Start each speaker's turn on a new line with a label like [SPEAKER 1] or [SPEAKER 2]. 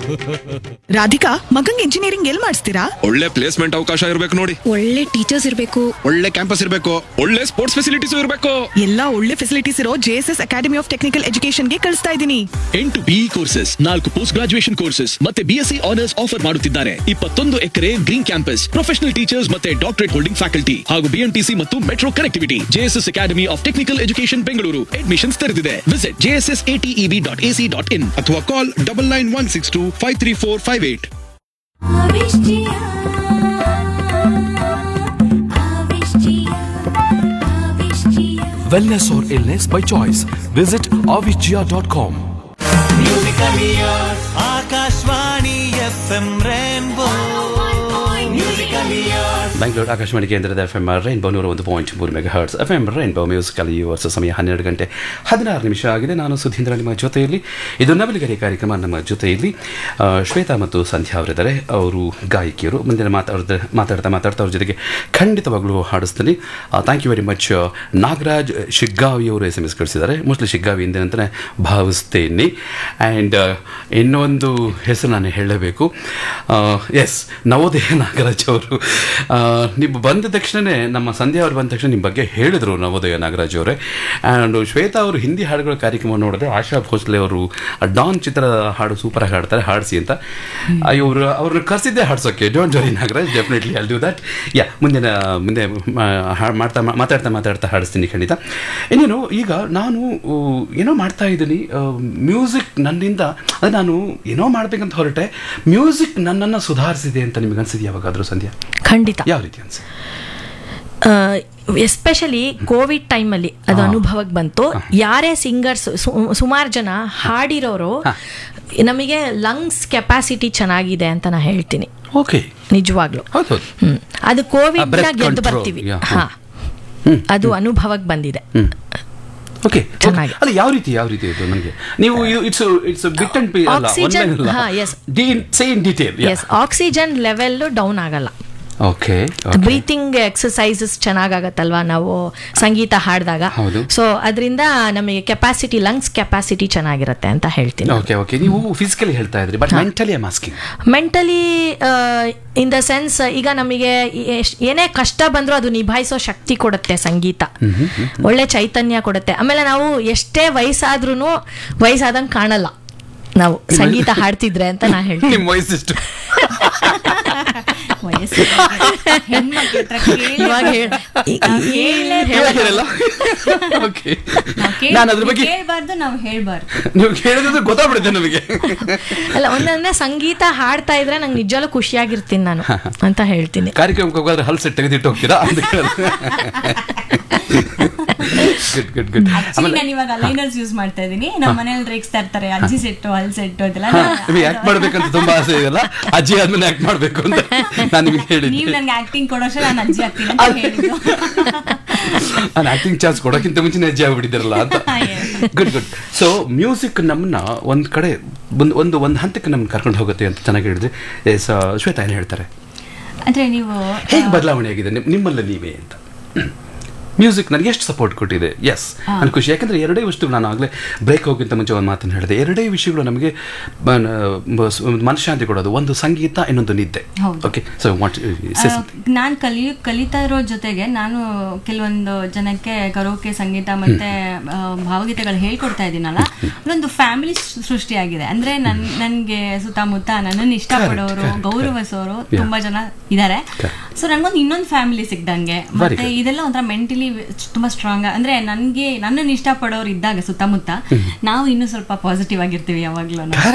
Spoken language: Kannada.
[SPEAKER 1] ರಾಧಿಕಾ ಮಗಂಗ್ ಇಂಜಿನಿಯರಿಂಗ್ ಎಲ್ ಮಾಡಿಸ್ತೀರಾ
[SPEAKER 2] ಒಳ್ಳೆ ಪ್ಲೇಸ್ಮೆಂಟ್ ಅವಕಾಶ ಇರಬೇಕು ನೋಡಿ
[SPEAKER 3] ಒಳ್ಳೆ ಟೀಚರ್ಸ್ ಇರಬೇಕು
[SPEAKER 4] ಒಳ್ಳೆ ಕ್ಯಾಂಪಸ್ ಇರಬೇಕು
[SPEAKER 2] ಒಳ್ಳೆ ಸ್ಪೋರ್ಟ್ಸ್ ಫೆಸಿಲಿಟೀಸ್ ಇರಬೇಕು
[SPEAKER 1] ಎಲ್ಲಾ ಒಳ್ಳೆ ಫೆಸಿಲಿಟೀಸ್ ಇರೋ ಜೆಎಸ್ಎಸ್ ಅಕಾಡೆಮಿ ಆಫ್ ಟೆಕ್ನಿಕಲ್ ಎಜುಕೇಶನ್ಗೆ ಕಳಿಸ್ತಾ ಇದ್ದೀನಿ
[SPEAKER 5] ಎಂಟು ಬಿಇ ಕೋರ್ಸಸ್ ನಾಲ್ಕು ಪೋಸ್ಟ್ ಗ್ರಾಜುಯೇಷನ್ ಕೋರ್ಸಸ್ ಮತ್ತೆ ಬಿಎಸ್ಸಿ ಆನರ್ಸ್ ಆಫರ್ ಮಾಡುತ್ತಿದ್ದಾರೆ ಇಪ್ಪತ್ತೊಂದು acre green campus professional teachers ಮತ್ತೆ ಡಾಕ್ಟರೇಟ್ ಹೋಲ್ಡಿಂಗ್ ಫ್ಯಾಕಲ್ಟಿ ಹಾಗೂ ಬಿಎಂಟಿಸಿ ಮತ್ತು metro connectivity JSS academy of technical education Bengaluru admissions ತೆರೆದಿದೆ visit JSS ATEB dot AC dot in
[SPEAKER 4] ಅಥವಾ call double nine one six two five three four five eight
[SPEAKER 6] Avishtiya, Avishtiya, Avishtiya.
[SPEAKER 7] Wellness or illness by choice. Visit avicgia.com.
[SPEAKER 8] Akashvani F M rainbow
[SPEAKER 9] Bengaluru Akashvani ಕೇಂದ್ರದ ಎಫ್ ಎಂ ರೈನ್ಬೋ ನೂರ ಒಂದು ಪಾಯಿಂಟ್ ಮೂರು megahertz F M rainbow musical ಈ ವರ್ಷ ಸಮಯ ಹನ್ನೆರಡು ಗಂಟೆ ಹದಿನಾರು ನಿಮಿಷ ಆಗಿದೆ ನಾನು ಸುಧೀಂದ್ರ ನಿಮ್ಮ ಜೊತೆಯಲ್ಲಿ ಇದು ನವಲಿಗರಿ ಕಾರ್ಯಕ್ರಮ ನಮ್ಮ ಜೊತೆಯಲ್ಲಿ ಆ, ಶ್ವೇತಾ ಮತ್ತು ಸಂಧ್ಯಾ ಅವರಿದ್ದಾರೆ ಅವರು ಗಾಯಕಿಯರು ಮುಂದಿನ ಮಾತಾಡ್ತಾ ಮಾತಾಡ್ತಾ ಮಾತಾಡ್ತಾ ಅವ್ರ ಜೊತೆಗೆ ಖಂಡಿತವಾಗ್ಲೂ ಹಾಡಿಸ್ತೀನಿ thank you very much Nagaraj Shiggavi ಅವರು ಎಸ್ ಎಮ್ ಎಸ್ ಕಳಿಸಿದ್ದಾರೆ ಮೋಸ್ಟ್ಲಿ ಶಿಗ್ಗಾವಿಯಿಂದ ಅಂತಲೇ ಭಾವಿಸ್ತೇನೆ ಆ್ಯಂಡ್ ಇನ್ನೊಂದು ಹೆಸರು ನಾನು ಹೇಳಲೇಬೇಕು ಎಸ್ ನವೋದಯ ನಾಗರಾಜ್ ಅವರು ಆ, ನೀವು ಬಂದ ತಕ್ಷಣವೇ ನಮ್ಮ ಸಂಧ್ಯಾ ಅವರು ಬಂದ ತಕ್ಷಣ ನಿಮ್ಮ ಬಗ್ಗೆ ಹೇಳಿದರು ನವೋದಯ ನಾಗರಾಜ್ ಅವರೇ ಆ್ಯಂಡ್ ಶ್ವೇತಾ ಅವರು ಹಿಂದಿ ಹಾಡುಗಳ ಕಾರ್ಯಕ್ರಮ ನೋಡಿದ್ರೆ ಆಶಾ ಭೋಸ್ಲೆ ಅವರು ಡಾನ್ ಚಿತ್ರ ಹಾಡು ಸೂಪರಾಗಿ ಹಾಡ್ತಾರೆ ಹಾಡಿಸಿ ಅಂತ ಇವರು ಅವ್ರನ್ನ ಕರೆಸಿದ್ದೆ ಹಾಡ್ಸೋಕ್ಕೆ don't worry Nagaraj definitely I'll do that yeah ಮುಂದಿನ ಮುಂದೆ ಮ, ಹಾ- ಮಾಡ್ತಾ ಮಾತಾಡ್ತಾ ಮಾತಾಡ್ತಾ ಹಾಡಿಸ್ತೀನಿ ಖಂಡಿತ ಇನ್ನೇನು ಈಗ ನಾನು ಊ, ಏನೋ ಮಾಡ್ತಾ ಇದ್ದೀನಿ ಮ್ಯೂಸಿಕ್ ನನ್ನಿಂದ ಅದು ನಾನು ಏನೋ ಮಾಡ್ಬೇಕಂತ ಹೊರಟೆ ಮ್ಯೂಸಿಕ್ ನನ್ನನ್ನು ಸುಧಾರಿಸಿದೆ ಅಂತ ನಿಮಗೆ ಅನ್ಸಿದೆ ಯಾವಾಗಾದರೂ ಸಂಧ್ಯಾ
[SPEAKER 3] ಖಂಡಿತ
[SPEAKER 9] ಯಾವ ರೀತಿ ಅನ್ಸುತ್ತೆ
[SPEAKER 3] ಎಸ್ಪೆಷಲಿ ಕೋವಿಡ್ ಟೈಮಲ್ಲಿ ಅದು ಅನುಭವಕ್ಕೆ ಬಂತು ಯಾರೇ ಸಿಂಗರ್ಸ್ ಸುಮಾರು ಜನ ಹಾಡಿರೋರು ನಮಗೆ ಲಂಗ್ಸ್ ಕೆಪಾಸಿಟಿ ಚೆನ್ನಾಗಿದೆ ಅಂತ ನಾ ಹೇಳ್ತೀನಿ
[SPEAKER 9] ಓಕೆ
[SPEAKER 3] ನಿಜವಾಗ್ಲು
[SPEAKER 9] ಹೌದು
[SPEAKER 3] ಹ್ಮ್ ಅದು ಕೋವಿಡ್
[SPEAKER 9] ಆ, breath
[SPEAKER 3] ಗೆದ್ದು
[SPEAKER 9] control,
[SPEAKER 3] ಬರ್ತೀವಿ
[SPEAKER 9] yeah,
[SPEAKER 3] ಹಾ
[SPEAKER 9] ಹ್ಮ್.
[SPEAKER 3] ಅದು ಅನುಭವಕ್ಕೆ ಬಂದಿದೆ
[SPEAKER 9] ಓಕೆ
[SPEAKER 3] ಚೆನ್ನಾಗಿ.
[SPEAKER 9] ಅಲ್ಲ ಯಾವ ರೀತಿ ಯಾವ ರೀತಿ ಇದು ನನಗೆ ನೀವು it's it's bit and P ಅಲ್ಲ
[SPEAKER 3] Oxygen, ಹಾ, yes.
[SPEAKER 9] Say in detail
[SPEAKER 3] yes oxygen level down ಆಗಲ್ಲ
[SPEAKER 9] ಓಕೆ
[SPEAKER 3] ಬ್ರೀತಿಂಗ್ ಎಕ್ಸಸೈಸಸ್ ಚೆನ್ನಾಗಾಗತ್ತಲ್ವಾ ನಾವು ಸಂಗೀತ ಹಾಡಿದಾಗ
[SPEAKER 9] ಹೌದು.
[SPEAKER 3] ಸೊ ಅದರಿಂದ ನಮಗೆ ಕೆಪಾಸಿಟಿ ಲಂಗ್ಸ್ ಕೆಪಾಸಿಟಿ ಚೆನ್ನಾಗಿರುತ್ತೆ ಅಂತ ಹೇಳ್ತೀನಿ
[SPEAKER 9] ಓಕೆ ಓಕೆ ನೀವು ಫಿಸಿಕಲಿ ಹೇಳ್ತಾ ಇದ್ರಿ but mentally I masking
[SPEAKER 3] mentally in the sense ಈಗ ನಮಗೆ ಎಷ್ಟ್- ಏನೇ ಕಷ್ಟ ಬಂದರೂ ಅದು ನಿಭಾಯಿಸೋ ಶಕ್ತಿ ಕೊಡುತ್ತೆ ಸಂಗೀತ ಒಳ್ಳೆ ಚೈತನ್ಯ ಕೊಡುತ್ತೆ ಆಮೇಲೆ ನಾವು ಎಷ್ಟೇ ವಯಸ್ಸಾದ್ರೂ ವಯಸ್ಸಾದಂಗೆ ಕಾಣಲ್ಲ ನಾವು ಸಂಗೀತ ಹಾಡ್ತಿದ್ರೆ ಅಂತ ನಾ ಹೇಳ್ತೀನಿ
[SPEAKER 9] ನಿಮ್ಮ ವಯಸ್ಸೆಷ್ಟು
[SPEAKER 3] ಇವಾಗ ಹೇಳ್- ಈ- ಈ-
[SPEAKER 9] ಇವಾಗ ಹೇಳಲ್ಲ ಓಕೆ ನಾನು ಅದ್ರ ಬಗ್ಗೆ
[SPEAKER 6] ಕೇಳ್ಬಾರ್ದು ನಾವು ಹೇಳ್ಬಾರ್ದು
[SPEAKER 9] ನೀವು ಕೇಳಿದ್ರೆ ಗೊತ್ತಾಗ್ಬಿಡುತ್ತೆ ನಮಗೆ
[SPEAKER 3] ಅಲ್ಲ ಒಂದೊಂದೇ ಸಂಗೀತ ಹಾಡ್ತಾ ಇದ್ರೆ ನಂಗೆ ನಿಜವಾಗ್ಲೂ ಖುಷಿಯಾಗಿರ್ತೀನಿ ನಾನು ಅಂತ ಹೇಳ್ತೀನಿ
[SPEAKER 9] ಕಾರ್ಯಕ್ರಮಕ್ಕೆ ಹೋಗಾದ್ರೆ ಹಲ್ ಸೆಟ್ ತೆಗೆದಿಟ್ಟು ಹೋಗ್ತೀರಾ ಅಂತ ಗುಡ್ ಗುಡ್ ಗುಡ್
[SPEAKER 6] ಆಕ್ಚುಲಿ ನಾನು ಇವಾಗ ಲೈನರ್ಸ್ ಯೂಸ್ ಮಾಡ್ತಾ ಇದೀನಿ ನಮ್ಮ ಮನೇಲಿ ರೇಗಿಸ್ತಾ ಇರ್ತಾರೆ ಅಜ್ಜಿ ಸೆಟ್ಟು ಹಲ್ ಸೆಟ್ಟು ಅದೆಲ್ಲ
[SPEAKER 9] ನಿಮಗೆ ಆಕ್ಟ್ ಮಾಡ್ಬೇಕಂತ ತುಂಬಾ ಆಸೆ ಇದೆಯಲ್ಲ ಅಜ್ಜಿ ಆದ್ಮೇಲೆ ಆಕ್ಟ್ ಮಾಡ್ಬೇಕು ಅಂತ ನಾನು ನಿಮಗೆ
[SPEAKER 6] ನೀವು
[SPEAKER 9] ಹೇಳಿದ್ದೆ
[SPEAKER 6] ನನ್ಗೆ ಆಕ್ಟಿಂಗ್ ಕೊಡೋಷ್ಟು ನಾನು ಅಜ್ಜಿ ಆಗ್ತೀನಿ ಅಂತ ಹೇಳಿದ್ದು
[SPEAKER 9] ನಾನು ಆಕ್ಟಿಂಗ್ ಚಾನ್ಸ್ ಕೊಡೋಕ್ಕಿಂತ ಮುಂಚೆ ಅಜ್ಜಿ ಆಗ್ಬಿಟ್ಟಿದ್ರಲ್ಲ ಅಂತ ಗುಡ್ ಗುಡ್ ಸೊ ಮ್ಯೂಸಿಕ್ ನಮ್ಮನ್ನ ಒಂದ್ ಕಡೆ ಒಂದು ಒಂದು ಒಂದು ಹಂತಕ್ಕೆ ನಮ್ಗೆ ಕರ್ಕೊಂಡು ಹೋಗುತ್ತೆ ಅಂತ ಚೆನ್ನಾಗಿ ಹೇಳಿದ್ರೆ ಎಸ್ ಶ್ವೇತಾ ಏನು ಹೇಳ್ತಾರೆ
[SPEAKER 6] ಅಂದ್ರೆ ನೀವು
[SPEAKER 9] ಹೇಗೆ ಬದಲಾವಣೆ ಆಗಿದೆ ನಿಮ್- ನಿಮ್ಮಲ್ಲಿ ನೀವೇ ಅಂತ ಮ್ಯೂಸಿಕ್ ನನಗೆ ಎಷ್ಟು ಸಪೋರ್ಟ್ ಕೊಟ್ಟಿದೆ ಎಸ್ ನಾನು ಖುಷಿ ಯಾಕಂದ್ರೆ ಎರಡೇ ವಸ್ತುಗಳು ನಾನು ಆಗಲೇ ಬ್ರೇಕ್ ಹೋಗಿಂತ ಮುಂಚೆ ಒಂದು ಮಾತನ್ನು ಹೇಳಿದೆ ಎರಡೇ ವಿಷಯಗಳು ನಮಗೆ ಮ- ಮ- ಸ- ಮನಃಶಾಂತಿ ಕೊಡೋದು ಒಂದು ಸಂಗೀತ ಇನ್ನೊಂದು ನಿದ್ದೆ
[SPEAKER 6] ಹೌದು.
[SPEAKER 9] ಓಕೆ ಸೊ ವಾಟ್
[SPEAKER 6] ನಾನು ಕಲಿ ಕಲಿತಾ ಇರೋ ಜೊತೆಗೆ ನಾನು ಕೆಲವೊಂದು ಜನಕ್ಕೆ ಕರೋಕೆ ಸಂಗೀತ ಮತ್ತೆ ಆ, ಭಾವಗೀತೆಗಳು ಹೇಳ್ಕೊಡ್ತಾ ಇದ್ದೀನಲ್ಲ ಅದೊಂದು ಫ್ಯಾಮಿಲಿ ಸೃಷ್ಟಿಯಾಗಿದೆ ಅಂದ್ರೆ ನನ್ ನನ್ಗೆ ಸುತ್ತಮುತ್ತ ನನ್ನನ್ನು ಇಷ್ಟಪಡೋರು
[SPEAKER 9] correct,
[SPEAKER 6] ಗೌರವಿಸೋರು
[SPEAKER 9] Yeah.
[SPEAKER 6] ತುಂಬಾ ಜನ ಇದ್ದಾರೆ ಸೊ ನನ್ಗೊಂದು ಇನ್ನೊಂದು ಫ್ಯಾಮಿಲಿ ಸಿಕ್ದಂಗೆ ಮತ್ತೆ
[SPEAKER 9] good.
[SPEAKER 6] ಇದೆಲ್ಲ ಒಂಥರ ಮೆಂಟಲಿ ತುಂಬಾ ಸ್ಟ್ರಾಂಗ್ ಅಂದ್ರೆ ನನ್ಗೆ ನನ್ನನ್ನು ಇಷ್ಟಪಡೋರು ಇದ್ದಾಗ ಸುತ್ತಮುತ್ತ ನಾವು ಇನ್ನೂ ಸ್ವಲ್ಪ ಪಾಸಿಟಿವ್ ಆಗಿರ್ತೀವಿ ಯಾವಾಗ್ಲೂ